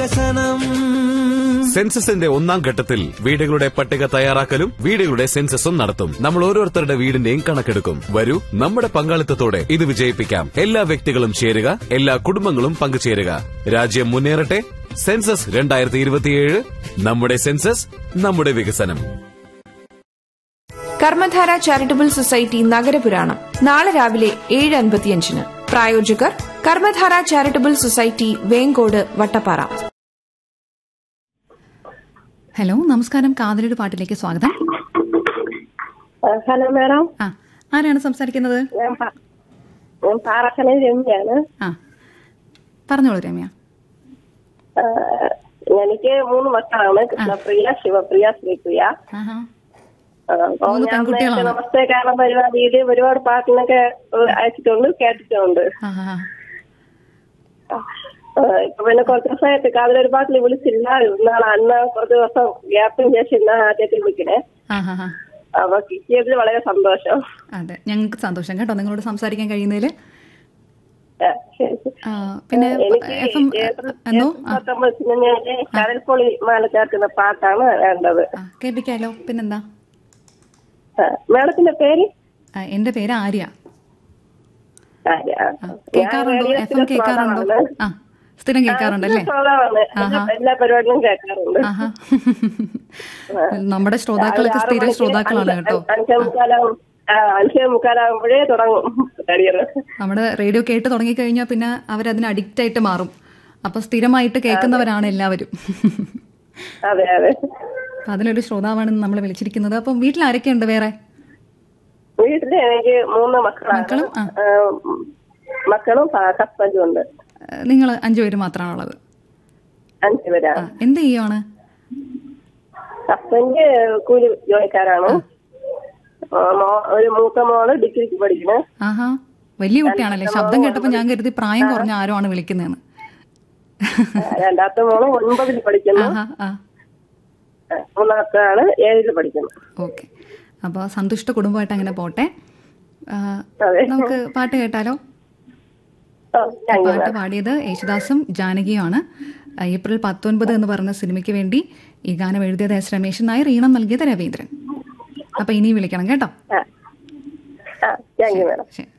വികസനം സെൻസസിന്റെ ഒന്നാം ഘട്ടത്തിൽ വീടുകളുടെ പട്ടിക തയ്യാറാക്കലും വീടുകളുടെ സെൻസസും നടത്തും നമ്മൾ ഓരോരുത്തരുടെ വീടിന്റെയും കണക്കെടുക്കും വരൂ നമ്മുടെ പങ്കാളിത്തത്തോടെ ഇത് വിജയിപ്പിക്കാം എല്ലാ വ്യക്തികളും ചേരുക എല്ലാ കുടുംബങ്ങളും പങ്കുചേരുക രാജ്യം മുന്നേറട്ടെ സെൻസസ് രണ്ടായിരത്തി ഇരുപത്തിയേഴ് നമ്മുടെ സെൻസസ് നമ്മുടെ വികസനം കർമ്മധാര ചാരിറ്റബിൾ സൊസൈറ്റി നഗരപുരാണം നാളെ രാവിലെ ഏഴ് അൻപത്തിയഞ്ചിന് പ്രായോജകർ Karmadhara charitable society Venkode Vattappara hello നമസ്കാരം കാതലയുടെ പാട്ടിലേക്ക് സ്വാഗതം ആ, ഹലോ മാഡം ആ ആരാണ് സംസാരിക്കുന്നത് ഞാൻ പ- ഞാൻ പാറക്കല രമ്യാണ് ആ പറഞ്ഞോളൂ രമ്യ ആ, എനിക്ക് മൂന്ന് മക്കളാണ് കൃഷ്ണപ്രിയ ശിവപ്രിയ ശ്രീപ്രിയ ആഹാ ആ, അപ്പൊ മൂന്ന് ഞാൻ പെൺകുട്ടികളാണ്. നേരത്തെ നമസ്തേ കേരളം പരിപാടിയിൽ ഒരുപാട് പാട്ടിനൊക്കെ ഏഹ്, അയച്ചിട്ടുണ്ട് കേട്ടിട്ടുണ്ട് ആഹാ ആ, ഇപ്പൊ പിന്നെ കുറച്ച് ദിവസമായിട്ട് കാതിലൊരു പാട്ടിൽ വിളിച്ചില്ല ഇന്നാളെ അന്ന് കുറച്ച് ദിവസം ഗ്യാപ്പിന് ശേഷം ഇന്നാ ആദ്യത്തിൽ വിളിക്കണേ ആഹാ അപ്പൊ കിട്ടിയതിൽ വളരെ സന്തോഷം അതെ ഞങ്ങൾക്ക് സന്തോഷം കേട്ടോ നിങ്ങളോട് സംസാരിക്കാൻ കഴിയുന്നതിൽ ആ, ശരി, ശരി. ആ, പിന്നെ എനിക്ക് എഫ് എം ഏപ്രിൽ എന്തോ ആ പത്തൊമ്പത് സിനിമയിലെ കടൽപ്പൊളി മാല ചേർക്കുന്ന പാട്ടാണ് വേണ്ടത് ആ, കേൾപ്പിക്കാലോ പിന്നെന്താ ആ, മാഡത്തിന്റെ പേര് ആ, എന്റെ പേര് ആര്യ ആര്യ. ആ, കേൾക്കാറുണ്ടോ ഞാൻ എഫ് എം കേൾക്കാറുണ്ടോ ശ്രോതാവാണ്. ആ സ്ഥിരം കേൾക്കാറുണ്ടല്ലേ ശ്രോതാവാണ്. എല്ലാ- എല്ലാ പരിപാടികളും കേൾക്കാറുണ്ട് ആഹാ നമ്മുടെ ശ്രോതാക്കളൊക്കെ ആറ് സ്ഥിര മണിക്ക് ശ്രോതാക്കളാണ് അഞ്ച് കേട്ടോ അഞ്ചേ മുക്കാലാവും ആ, അഞ്ചേ മുക്കാലാവുമ്പോഴേ തുടങ്ങും കരിയർ നമ്മുടെ റേഡിയോ കേട്ട് തുടങ്ങിക്കഴിഞ്ഞാൽ പിന്നെ അവരതിന് അഡിക്റ്റ് ആയിട്ട് മാറും അപ്പൊ സ്ഥിരമായിട്ട് കേൾക്കുന്നവരാണ് എല്ലാവരും അതെ അതെ അപ്പൊ അതിലൊരു ശ്രോതാവാണ് നമ്മൾ വിളിച്ചിരിക്കുന്നത് അപ്പം വീട്ടിൽ ആരൊക്കെയുണ്ട് വേറെ വീട്ടില് എനിക്ക് മൂന്ന് മക്കളാണ് മക്കളും? ആ. ആ, മക്കളും ഹസ്ബൻഡും ഉണ്ട് നിങ്ങൾ അഞ്ചുപേര് മാത്രമാണുള്ളത് അഞ്ചു ആ പേരാണ് എന്ത് ചെയ്യുവാണ് ഹസ്ബൻഡ് കൂലി ജോലിക്കാരാണ് ആ, മോ- ഒരു മൂത്ത മോള് ഡിഗ്രിക്ക് പഠിക്കുന്നു ആഹാ വലിയ കുട്ടിയാണല്ലേ ശബ്ദം കേട്ടപ്പോൾ ഞാൻ കരുതി പ്രായം കുറഞ്ഞ ആരോ ആണ് വിളിക്കുന്നതെന്ന് രണ്ടാമത്തെ മോള് ഒൻപതിൽ പഠിക്കുന്നു ആഹാ ആ ആ, മൂന്നാമത്തെ ആള് ഏഴില് പഠിക്കുന്നു ഓക്കെ അപ്പോൾ സന്തുഷ്ട കുടുംബമായിട്ട് അങ്ങനെ പോട്ടെ ആ, അതെ. നമുക്ക് പാട്ട് കേട്ടാലോ ആ, താങ്ക് യു പാട്ട് പാടിയത് യേശുദാസും ജാനകിയുമാണ് ആ, ഏപ്രിൽ പത്തൊൻപത് എന്ന് പറഞ്ഞ സിനിമയ്ക്ക് വേണ്ടി ഈ ഗാനം എഴുതിയത് എസ് രമേശൻ നായർ ഈണം നൽകിയത് രവീന്ദ്രൻ അപ്പൊ ഇനിയും വിളിക്കണം കേട്ടോ ആ താങ്ക് യു മാഡം ശരി